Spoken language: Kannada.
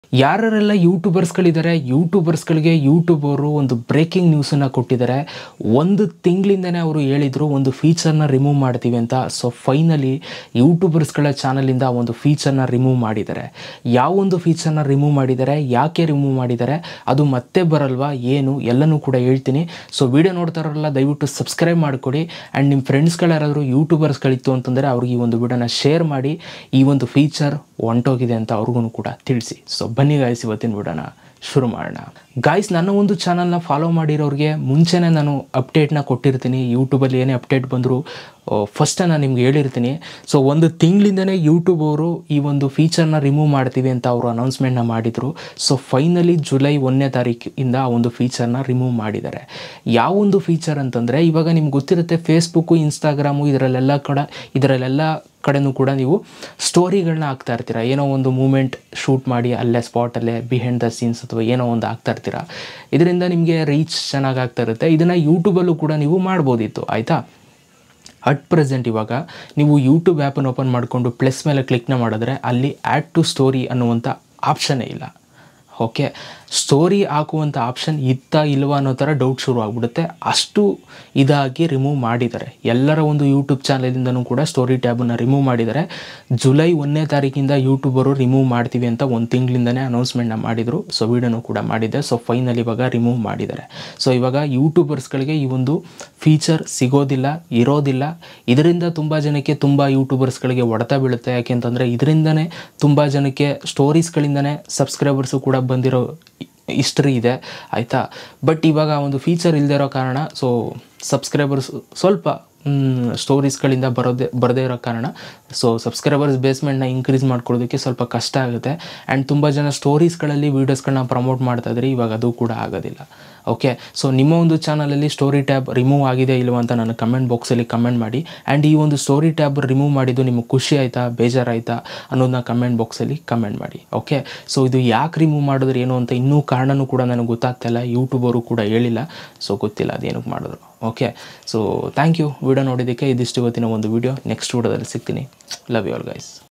ಯಾರೆಲ್ಲ ಯೂಟ್ಯೂಬರ್ಸ್ಗಳಿದ್ದಾರೆ ಯೂಟ್ಯೂಬರ್ಸ್ಗಳಿಗೆ ಯೂಟ್ಯೂಬ್ ಅವರು ಒಂದು ಬ್ರೇಕಿಂಗ್ ನ್ಯೂಸನ್ನು ಕೊಟ್ಟಿದ್ದಾರೆ ಒಂದು ತಿಂಗಳಿಂದನೇ ಅವರು ಹೇಳಿದರು ಒಂದು ಫೀಚರ್ನ ರಿಮೂವ್ ಮಾಡ್ತೀವಿ ಅಂತ ಸೊ ಫೈನಲಿ ಯೂಟ್ಯೂಬರ್ಸ್ಗಳ ಚಾನಲಿಂದ ಒಂದು ಫೀಚರ್ನ ರಿಮೂವ್ ಮಾಡಿದ್ದಾರೆ ಯಾವ ಒಂದು ಫೀಚರ್ನ ರಿಮೂವ್ ಮಾಡಿದ್ದಾರೆ ಯಾಕೆ ರಿಮೂವ್ ಮಾಡಿದ್ದಾರೆ ಅದು ಮತ್ತೆ ಬರಲ್ವಾ ಏನು ಎಲ್ಲನೂ ಕೂಡ ಹೇಳ್ತೀನಿ ಸೊ ವಿಡಿಯೋ ನೋಡ್ತಾರಲ್ಲ ದಯವಿಟ್ಟು ಸಬ್ಸ್ಕ್ರೈಬ್ ಮಾಡಿಕೊಡಿ ಆ್ಯಂಡ್ ನಿಮ್ಮ ಫ್ರೆಂಡ್ಸ್ಗಳು ಯಾರಾದರೂ ಯೂಟ್ಯೂಬರ್ಸ್ಗಳಿತ್ತು ಅಂತಂದರೆ ಅವ್ರಿಗೆ ಈ ಒಂದು ವಿಡಿಯೋನ ಶೇರ್ ಮಾಡಿ ಈ ಒಂದು ಫೀಚರ್ ಹೊಂಟೋಗಿದೆ ಅಂತ ಅವ್ರಿಗೂ ಕೂಡ ತಿಳಿಸಿ ಸೊ ಬನ್ನಿ ಗಾಯ್ಸ್ ಇವತ್ತಿನ ವಿಡಿಯೋನ ಶುರು ಮಾಡೋಣ ಗಾಯ್ಸ್ ನನ್ನ ಒಂದು ಚಾನಲ್ನ ಫಾಲೋ ಮಾಡಿರೋರಿಗೆ ಮುಂಚೆನೇ ನಾನು ಅಪ್ಡೇಟ್ನ ಕೊಟ್ಟಿರ್ತೀನಿ ಯೂಟ್ಯೂಬಲ್ಲಿ ಏನೇ ಅಪ್ಡೇಟ್ ಬಂದರೂ ಫಸ್ಟ್ ನಾನು ನಿಮ್ಗೆ ಹೇಳಿರ್ತೀನಿ ಸೊ ಒಂದು ತಿಂಗಳಿಂದನೇ ಯೂಟ್ಯೂಬ್ ಅವರು ಈ ಒಂದು ಫೀಚರ್ನ ರಿಮೂವ್ ಮಾಡ್ತೀವಿ ಅಂತ ಅವರು ಅನೌನ್ಸ್ಮೆಂಟ್ನ ಮಾಡಿದರು ಸೊ ಫೈನಲಿ ಜುಲೈ ಒಂದನೇ ತಾರೀಕಿಂದ ಆ ಒಂದು ಫೀಚರ್ನ ರಿಮೂವ್ ಮಾಡಿದ್ದಾರೆ ಯಾವ ಒಂದು ಫೀಚರ್ ಅಂತಂದರೆ ಇವಾಗ ನಿಮ್ಗೆ ಗೊತ್ತಿರುತ್ತೆ ಫೇಸ್ಬುಕ್ಕು ಇನ್ಸ್ಟಾಗ್ರಾಮು ಇದರಲ್ಲೆಲ್ಲ ಕಡೆ ಇದರಲ್ಲೆಲ್ಲ ಕಡೆನೂ ಕೂಡ ನೀವು ಸ್ಟೋರಿಗಳನ್ನ ಹಾಕ್ತಾ ಇರ್ತೀರ ಏನೋ ಒಂದು ಮೂಮೆಂಟ್ ಶೂಟ್ ಮಾಡಿ ಅಲ್ಲೇ ಸ್ಪಾಟಲ್ಲೇ ಬಿಹೈಂಡ್ ದ ಸೀನ್ಸ್ ಅಥವಾ ಏನೋ ಒಂದು ಹಾಕ್ತಾ ಇರ್ತೀರ ಇದರಿಂದ ನಿಮಗೆ ರೀಚ್ ಚೆನ್ನಾಗಿ ಆಗ್ತಾ ಇರುತ್ತೆ ಇದನ್ನು ಯೂಟ್ಯೂಬಲ್ಲೂ ಕೂಡ ನೀವು ಮಾಡ್ಬೋದಿತ್ತು ಆಯಿತಾ ಅಟ್ ಪ್ರೆಸೆಂಟ್ ಇವಾಗ ನೀವು ಯೂಟ್ಯೂಬ್ ಆ್ಯಪನ್ನು ಓಪನ್ ಮಾಡಿಕೊಂಡು ಪ್ಲಸ್ ಮೇಲೆ ಕ್ಲಿಕ್ನ ಮಾಡಿದ್ರೆ ಅಲ್ಲಿ ಆ್ಯಡ್ ಟು ಸ್ಟೋರಿ ಅನ್ನುವಂಥ ಆಪ್ಷನ್ನೇ ಇಲ್ಲ ಓಕೆ ಸ್ಟೋರಿ ಹಾಕುವಂಥ ಆಪ್ಷನ್ ಇತ್ತ ಇಲ್ವಾ ಅನ್ನೋ ಥರ ಡೌಟ್ ಶುರು ಆಗಿಬಿಡುತ್ತೆ ಅಷ್ಟು ಇದಾಗಿ ರಿಮೂವ್ ಮಾಡಿದ್ದಾರೆ ಎಲ್ಲರ ಒಂದು ಯೂಟ್ಯೂಬ್ ಚಾನಲಿಂದನೂ ಕೂಡ ಸ್ಟೋರಿ ಟ್ಯಾಬನ್ನು ರಿಮೂವ್ ಮಾಡಿದ್ದಾರೆ ಜುಲೈ ಒಂದನೇ ತಾರೀಕಿಂದ ಯೂಟ್ಯೂಬರು ರಿಮೂವ್ ಮಾಡ್ತೀವಿ ಅಂತ ಒಂದು ತಿಂಗಳಿಂದನೇ ಅನೌನ್ಸ್ಮೆಂಟ್ನ ಮಾಡಿದರು ಸೊ ವಿಡಿಯೋನು ಕೂಡ ಮಾಡಿದ್ದೆ ಸೊ ಫೈನಲ್ ಇವಾಗ ರಿಮೂವ್ ಮಾಡಿದ್ದಾರೆ ಸೊ ಇವಾಗ ಯೂಟ್ಯೂಬರ್ಸ್ಗಳಿಗೆ ಈ ಒಂದು ಫೀಚರ್ ಸಿಗೋದಿಲ್ಲ ಇರೋದಿಲ್ಲ ಇದರಿಂದ ತುಂಬ ಜನಕ್ಕೆ ತುಂಬ ಯೂಟ್ಯೂಬರ್ಸ್ಗಳಿಗೆ ಹೊಡೆತ ಬೀಳುತ್ತೆ ಯಾಕೆಂತಂದರೆ ಇದರಿಂದನೇ ತುಂಬ ಜನಕ್ಕೆ ಸ್ಟೋರೀಸ್ಗಳಿಂದನೇ ಸಬ್ಸ್ಕ್ರೈಬರ್ಸು ಕೂಡ ಬಂದಿರೋ ಹಿಸ್ಟ್ರಿ ಇದೆ ಆಯಿತಾ ಬಟ್ ಇವಾಗ ಒಂದು ಫೀಚರ್ ಇಲ್ಲದೆ ಇರೋ ಕಾರಣ ಸೊ ಸಬ್ಸ್ಕ್ರೈಬರ್ಸ್ ಸ್ವಲ್ಪ ಸ್ಟೋರೀಸ್ಗಳಿಂದ ಬರೋದೇ ಬರದೇ ಇರೋ ಕಾರಣ ಸೊ ಸಬ್ಸ್ಕ್ರೈಬರ್ಸ್ ಬೇಸ್ಮೆಂಟ್ನ ಇನ್ಕ್ರೀಸ್ ಮಾಡ್ಕೊಳ್ಳೋದಕ್ಕೆ ಸ್ವಲ್ಪ ಕಷ್ಟ ಆಗುತ್ತೆ ಆ್ಯಂಡ್ ತುಂಬ ಜನ ಸ್ಟೋರೀಸ್ಗಳಲ್ಲಿ ವೀಡಿಯೋಸ್ಗಳನ್ನ ಪ್ರಮೋಟ್ ಮಾಡ್ತಾ ಇದ್ರೆ ಇವಾಗ ಅದು ಕೂಡ ಆಗೋದಿಲ್ಲ ಓಕೆ ಸೊ ನಿಮ್ಮ ಒಂದು ಚಾನಲಲ್ಲಿ ಸ್ಟೋರಿ ಟ್ಯಾಬ್ ರಿಮೂವ್ ಆಗಿದೆ ಇಲ್ವಾ ಅಂತ ನಾನು ಕಮೆಂಟ್ ಬಾಕ್ಸಲ್ಲಿ ಕಮೆಂಟ್ ಮಾಡಿ ಆ್ಯಂಡ್ ಈ ಒಂದು ಸ್ಟೋರಿ ಟ್ಯಾಬ್ ರಿಮೂವ್ ಮಾಡಿದ್ದು ನಿಮಗೆ ಖುಷಿ ಆಯಿತಾ ಬೇಜಾರಾಯಿತಾ ಅನ್ನೋದನ್ನ ಕಮೆಂಟ್ ಬಾಕ್ಸಲ್ಲಿ ಕಮೆಂಟ್ ಮಾಡಿ ಓಕೆ ಸೊ ಇದು ಯಾಕೆ ರಿಮೂವ್ ಮಾಡಿದ್ರೆ ಏನು ಅಂತ ಇನ್ನೂ ಕಾರಣನೂ ಕೂಡ ನನಗೆ ಗೊತ್ತಾಗ್ತಾ ಇಲ್ಲ ಯೂಟ್ಯೂಬರು ಕೂಡ ಹೇಳಿಲ್ಲ ಸೊ ಗೊತ್ತಿಲ್ಲ ಅದೇನಕ್ಕೆ ಮಾಡಿದ್ರು okay so thank you video ನೋಡಿದ್ದಕ್ಕೆ ಇದಿಷ್ಟು ಇವತ್ತಿನ ಒಂದು ವಿಡಿಯೋ ನೆಕ್ಸ್ಟ್ ವಿಡಿಯೋದಲ್ಲಿ ಸಿಗ್ತೀನಿ ಲವ್ ಯು ಆಲ್ ಗೈಸ್